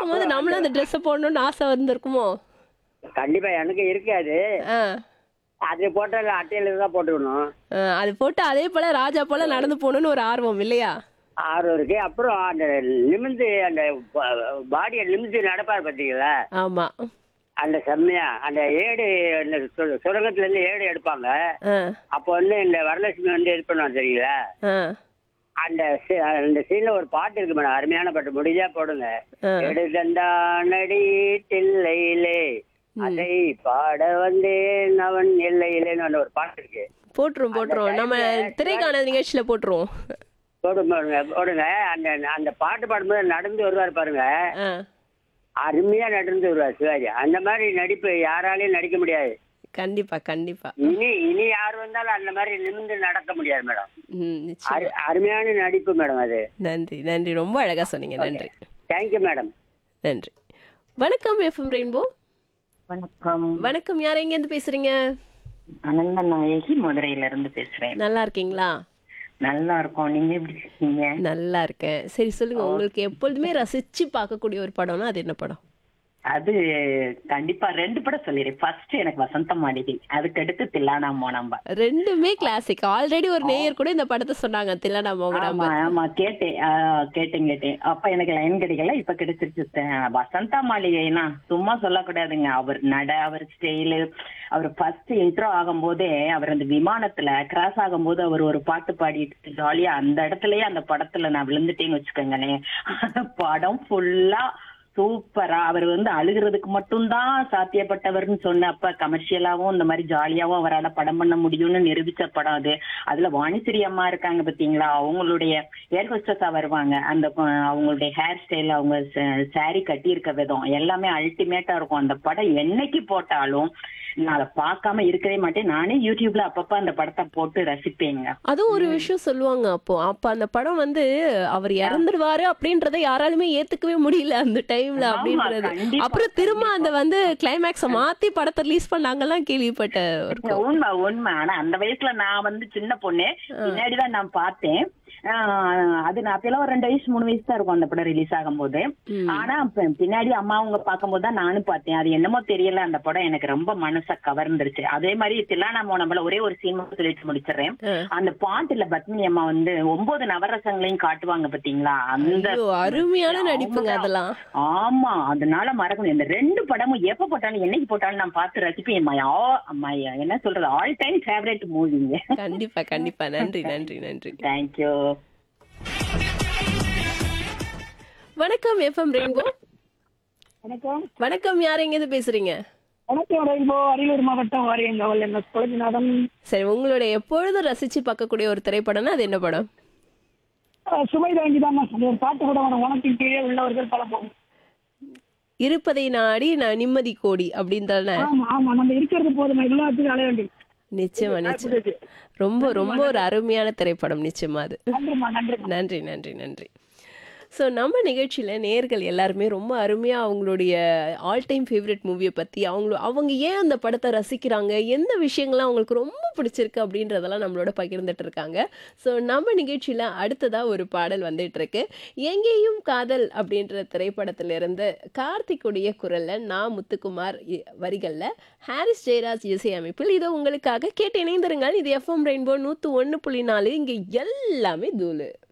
பார்க்கும்போது நம்மளும் அந்த ட்ரெஸ்ஸை போடணும்னு ஆசை வந்திருக்குமோ கண்டிப்பா எனக்கு இருக்காது ஆ அது போட்டால அட்டையில தான் போட்டுக்கணும் ஆ, அது போட்டு அதே போல ராஜா போல நடந்து போகணும்னு ஒரு ஆர்வம் இல்லையா ஆர்வம் இருக்கு அப்புறம் அந்த நிமிந்து அந்த பாடியை நிமிந்து நடப்பார் பார்த்தீங்களா ஆமா அந்த செம்மையா அந்த ஏடு அந்த சு- சுரங்கத்துல இருந்து ஏடு எடுப்பாங்க ஆ அப்போ வந்து இந்த வரலட்சுமி வந்து இது பண்ணுவாங்க தெரியுங்களா ஆ அந்த சி- அந்த சீன்ல ஒரு பாட்டு இருக்கு மேடம் அருமையான பாட்டு முடிஞ்சா போடுங்க ஆ. எடுதண்டானடி தில்லையிலே அதை பாட வந்தேன் அவன் எல்லையிலேன்னு அந்த ஒரு பாட்டு இருக்கு போட்டுரும் போட்டுரும் நம்ம திரைக்கான நிகழ்ச்சியில போட்டுருவோம் போடுங்க போடுங்க போடுங்க அந்த அந்த பாட்டு பாடும்போது நடந்து வருவார் பாருங்க ஆ அருமையா நடந்து வருவார் சிவாஜி அந்த மாதிரி நடிப்பு யாராலையும் நடிக்க முடியாது கண்டிப்பா கண்டிப்பா இனி இனி யார் வந்தாலும் அந்த மாதிரி நிமிந்து நடக்க முடியாது மேடம் ம் நிச்சயம் அரு- அருமையான நடிப்பு மேடம் அது நன்றி நன்றி ரொம்ப அழகா சொன்னீங்க நன்றி தேங்க்யூ மேடம் நன்றி வணக்கம் எஃப்எம் ரெயின்போ வணக்கம் வணக்கம் யார் எங்க இருந்து பேசுறீங்க அனந்த நாயகி மதுரையில இருந்து பேசுறேன் நல்லா இருக்கீங்களா நல்லா இருக்கோம் நீங்க எப்படி இருக்கீங்க நல்லா இருக்கேன் சரி சொல்லுங்க உங்களுக்கு எப்பொழுதுமே ரசிச்சு பார்க்கக்கூடிய ஒரு படம்னா அது என்ன படம் அது கண்டிப்பா ரெண்டு படம் சொல்லிடுறேன் ஃபர்ஸ்ட் எனக்கு வசந்த மாளிகை அதுக்கு அடுத்து தில்லானா மோனம்பா ரெண்டுமே கிளாசிக் ஆல்ரெடி ஒரு நேயர் கூட இந்த படத்தை சொன்னாங்க தில்லனா ஆமா மோகனாம்ப ஆமா கேட்டேன் ஆ, கேட்டேன் கேட்டேன் அப்ப எனக்கு லைன் கிடைக்கல இப்ப கிடைச்சிருச்சு த- வசந்தா மாளிகைனா சும்மா சொல்லக்கூடாதுங்க அவர் நட அவர் ஸ்டைலு அவர் ஃபர்ஸ்ட் இன்ட்ரோ ஆகும்போதே அவர் அந்த விமானத்துல கிராஸ் ஆகும்போது அவர் ஒரு பாட்டு பாடிட்டு ஜாலியா அந்த இடத்துலயே அந்த படத்துல நான் விழுந்துட்டேன்னு வச்சுக்கோங்களேன் அந்த படம் ஃபுல்லா சூப்பரா அவர் வந்து அழுகிறதுக்கு மட்டும்தான் சாத்தியப்பட்டவர்னு சொன்ன அப்ப கமர்ஷியலாவும் இந்த மாதிரி ஜாலியாவும் அவரால் படம் பண்ண முடியும்னு நிரூபிச்ச படம் அது அதுல வாணிசிரி அம்மா இருக்காங்க பாத்தீங்களா அவங்களுடைய ஏர் ஹோஸ்டஸா வருவாங்க அந்த அஹ், அவங்களுடைய ஹேர் ஸ்டைல் அவங்க சாரி கட்டி இருக்க விதம் எல்லாமே அல்டிமேட்டா இருக்கும் அந்த படம் என்னைக்கு போட்டாலும் நான் அதை பார்க்காம இருக்கவே மாட்டேன் நானே யூடியூப்ல அப்பப்ப அந்த படத்தை போட்டு ரசிப்பேங்க அதுவும் ஒரு விஷயம் சொல்லுவாங்க அப்போ அப்ப அந்த படம் வந்து அவர் இறந்துடுவாரு அப்படின்றத யாராலுமே ஏத்துக்கவே முடியல அந்த டைம்ல ஆமா, அப்படின்றது கண்டிப்பா, அப்புறம் திரும்ப அந்த வந்து கிளைமேக்ஸ மாத்தி படத்தை ரிலீஸ் பண்ணாங்கலாம் கேள்விப்பட்ட இருக்கும் உண்மை உண்மை ஆனா அந்த வயசுல நான் வந்து சின்ன பொண்ணு பின்னாடிதான் நான் பார்த்தேன் ஆஹ் அது நான் அப்பெல்லாம் ஒரு ரெண்டு வயசு மூணு வயசு தான் இருக்கும் அந்த படம் ரிலீஸ் ஆகும்போது ஆனா பி- பின்னாடி அம்மா அவங்க பார்க்கும்போது தான் நானும் பார்த்தேன் அது என்னமோ தெரியல அந்த படம் எனக்கு ரொம்ப மனச கவர்ந்துருச்சு அதே மாதிரி தில்லானா நம்மள ஒரே ஒரு சீன் சொல்லிட்டு முடிச்சிடுறேன் அந்த பாட்டுல பத்மினி அம்மா வந்து ஒன்பது நவரசங்களையும் காட்டுவாங்க பாத்தீங்களா அந்த ஐயோ, அருமையான நடிப்புங்க அதெல்லாம் ஆமா அதனால மறக்க முடியாது இந்த ரெண்டு படமும் எப்ப போட்டாலும் என்னைக்கு போட்டாலும் நான் பார்த்து ரசிப்பேன் மை மை என்ன சொல்றது ஆல் டைம் ஃபேவரட் மூவிங்க கண்டிப்பா கண்டிப்பா நன்றி நன்றி நன்றி தேங்க்யூ வணக்கம் எஃப்எம் ரெயின்போ வணக்கம் வணக்கம் யார் எங்க இருந்து பேசுறீங்க வணக்கம் ரெயின்போ அரியலூர் மாவட்டம் வாரியங்கவல் என் குழந்தைநாதன் சரி உங்களோட எப்பொழுதும் ரசிச்சு பார்க்கக்கூடிய ஒரு திரைப்படம்னா அது என்ன படம் சுமை தாங்கி தான் அந்த ஒரு பாட்டு கூட வரும் உனக்கு கீழே உள்ளவர்கள் பல போகும் இருப்பதை நாடி நான் நிம்மதி கோடி அப்படின்னு தானே ஆமா ஆமா நம்ம இருக்கிறது போதும் எல்லாத்துக்கும் அலைய வேண்டியது நிச்சயமா நிச்சயம் ரொம்ப ரொம்ப ஒரு அருமையான திரைப்படம் நிச்சயமா அது நன்றிம்மா நன்றி நன்றி நன்றி நன்றி ஸோ நம்ம நிகழ்ச்சியில் நேர்கள் எல்லாருமே ரொம்ப அருமையாக அவங்களுடைய ஆல் டைம் ஃபேவரட் மூவியை பற்றி அவங்க அவங்க ஏன் அந்த படத்தை ரசிக்கிறாங்க எந்த விஷயங்கள்லாம் அவங்களுக்கு ரொம்ப பிடிச்சிருக்கு அப்படின்றதெல்லாம் நம்மளோட பகிர்ந்துட்டு இருக்காங்க ஸோ நம்ம நிகழ்ச்சியில் அடுத்ததாக ஒரு பாடல் வந்துட்டு இருக்கு எங்கேயும் காதல் அப்படின்ற திரைப்படத்திலிருந்து கார்த்திக்குடைய குரலில் நான் முத்துக்குமார் இ- வரிகளில் ஹாரிஸ் ஜெயராஜ் இசையமைப்பில் இதோ உங்களுக்காக கேட்டு இணைந்திருங்கள் இது எஃப்எம் ரெயின்போ நூற்று ஒன்று புள்ளி நாலு இங்கே எல்லாமே தூளு